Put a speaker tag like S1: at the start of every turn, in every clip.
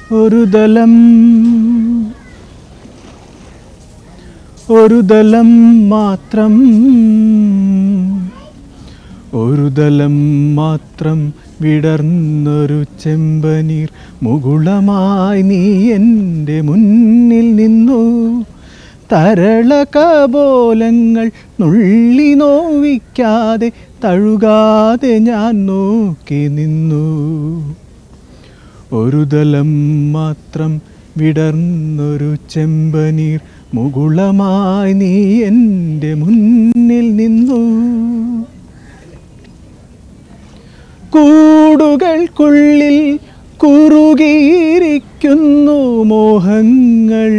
S1: ഒരു ദലം ഒരു ദലം മാത്രം ഒരു ദലം മാത്രം വിടർന്നൊരു ചെമ്പനീർ മുകുളമായി നീ എൻ്റെ മുന്നിൽ നിന്നു തരളകബോലങ്ങൾ നുള്ളി നോവിക്കാതെ തഴുകാതെ ഞാൻ നോക്കി നിന്നു ഒരു ദലം മാത്രം വിടർന്നൊരു ചെമ്പനീർ മുകുളമായി നീ എൻ്റെ മുന്നിൽ നിന്നു കൂടുകൾക്കുള്ളിൽ കുറുകിയിരിക്കുന്നു മോഹങ്ങൾ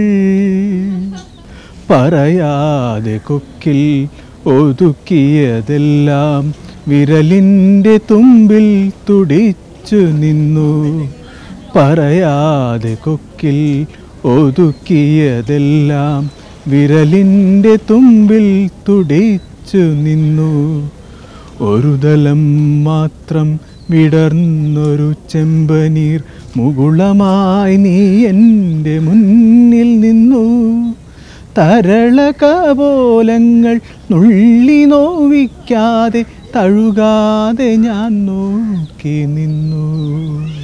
S1: പറയാതെ കൊക്കിൽ ഒതുക്കിയതെല്ലാം വിരലിൻ്റെ തുമ്പിൽ തുടിച്ചു നിന്നു പറയാതെ കൊക്കിൽ ഒതുക്കിയതെല്ലാം വിരലിൻ്റെ തുമ്പിൽ തുടിച്ചു നിന്നു ഒരു ദലം മാത്രം വിടർന്നൊരു ചെമ്പനീർ മുകുളമായി നീ എൻ്റെ മുന്നിൽ നിന്നു തരളകബോലങ്ങൾ നുള്ളി നോവിക്കാതെ തഴുകാതെ ഞാൻ നോക്കി നിന്നു